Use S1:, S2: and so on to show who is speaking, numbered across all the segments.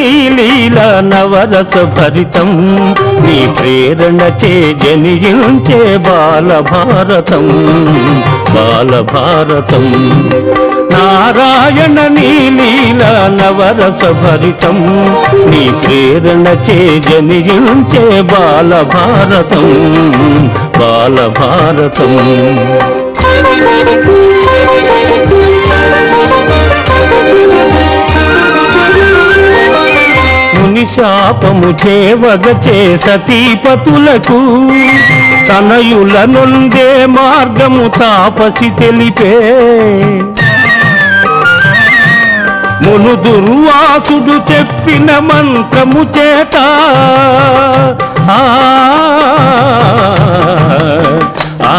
S1: నీ లీల నవరస భరితం నీ ప్రేరణ చే జనించే బాల భారతం బాల భారతం నారాయణ నీ లీల నవరస భరితం నీ ప్రేరణ చే జనించే బాల భారతం బాల భారతం ముని శాపము చేవగ చే సతీపతులకు తనయుల నుండే మార్గము తాపసి తెలిపే మును దుర్వాసుడు చెప్పిన మంత్రము చేత ఆ, ఆ,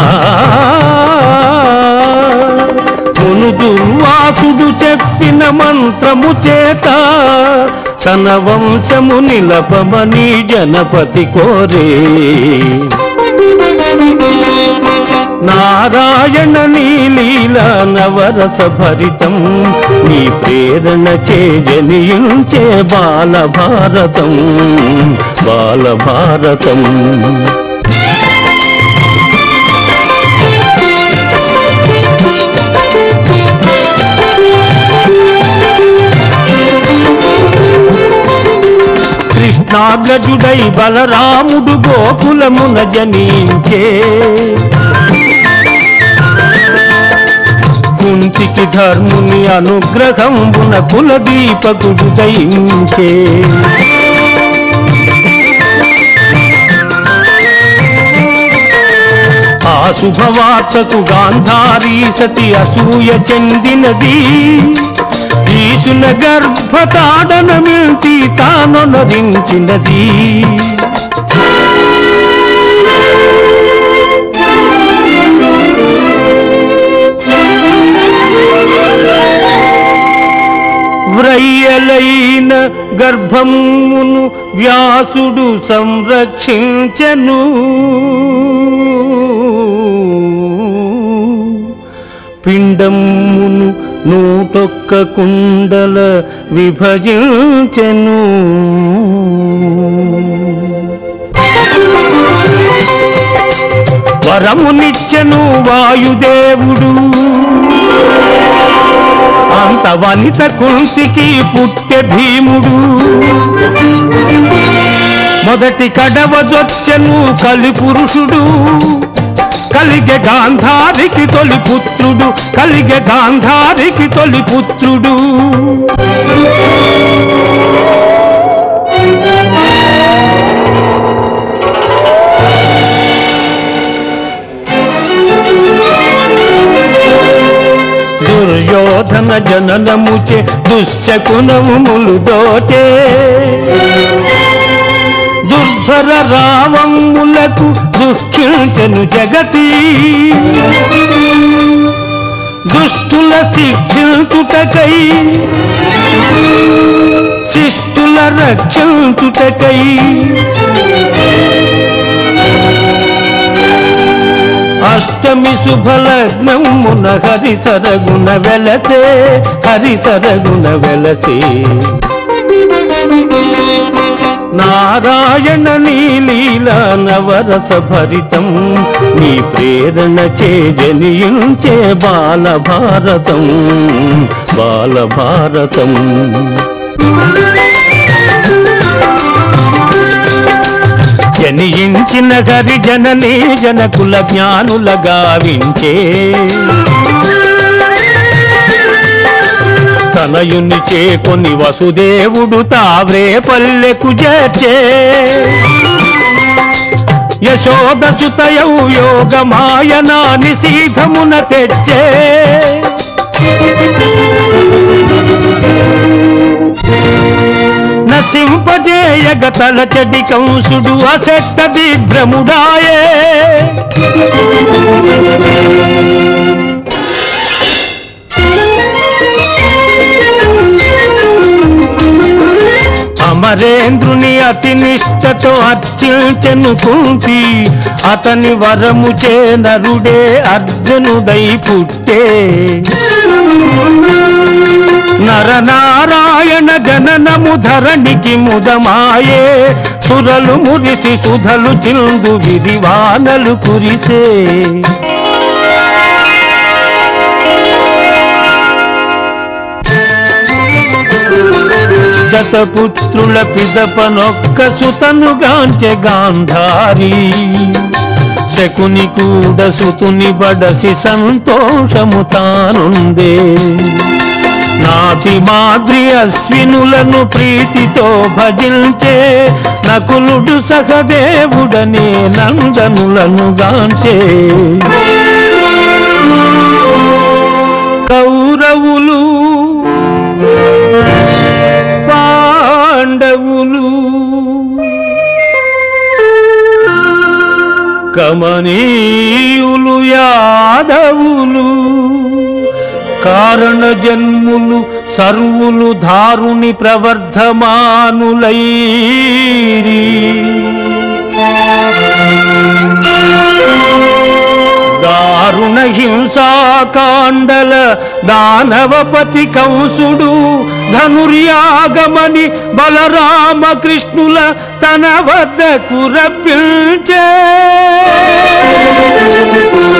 S1: మును దుర్వాసుడు చెప్పిన మంత్రము చేత తన వంశము నిలపమని జనపతి కోరే నారాయణ నీ లీల నవరస భరితం నీ ప్రేరణ చే జనించే బాల భారతం బాల భారతం కృష్ణాగ్రజుడై బలరాముడు గోకులమున జనించే కుంతికి ధర్ముని అనుగ్రహంబున కులదీపకుడు దయించే ఆ శుభవార్తకు గాంధారీ సతి అసూయ చెందినది ఈశున గర్భతాడన మిల్తి తానొనరించినది వ్రయ్యలైన గర్భమును వ్యాసుడు సంరక్షించను పిండమును నూటొక్క కుండల విభజించెను వరమునిచ్చెను వాయుదేవుడు అంత వనిత కుంతికి పుట్టె భీముడు మొదటి కడవజొచ్చెను కలి పురుషుడు కలిగె గాంధారికి తొలి పుత్రుడు కలిగె గాంధారికి తొలి పుత్రుడు దుర్యోధన జననముచే దుశ్శకునములు దోచే దుర్ధర రావములకు దుఃఖించను జగతి దుష్టుల శిక్షించుటకై శిష్టుల రక్షించుటకై అష్టమి శుభలగ్నమున హరి సరగుణ వెలసే హరి సరగుణ వెలసే నారాయణ నీలీల నవరస భరితం నీ ప్రేరణ చే జనించే బాల భారతం బాల భారతం జనించిన గరి జననీ జనకుల జ్ఞానుల గావించే తనయుని చేకొని వసుదేవుడు తావ్రే పల్లెకు చేర్చే యశోదసుతయౌ యోగమాయనా నిశీధమున తెచ్చే నసింపజేయగ తలచడి కంసుడు అసెట్ట విభ్రముడాయే అమరేంద్రుని అతి నిష్టతో అర్చించెను కుంతి అతని వరము చే నరుడే అర్జునుడై పుట్టే నరనారాయణ జననము ధరణికి ముదమాయే సురలు మురిసి సుధలు చిందు విరివానలు కురిసే శతపుత్రుల పిదపనొక్క సుతను గాంచె గాంధారి శకుని కూడ సుతుని బడసి సంతోషము తానుందే నాటి మాద్రి అశ్వినులను ప్రీతితో భజించే నకులుడు సహదేవుడనే నందనులను గాంచే కౌరవులు పాండవులు కమనీయులు యాదవులు కారణ జన్ములు సర్వులు దారుని ప్రవర్ధమానులైరి దారుణ హింసాకాండల దానవపతి కంసుడు ధనుర్యాగమని బలరామకృష్ణుల తన వద్దకు రప్పించే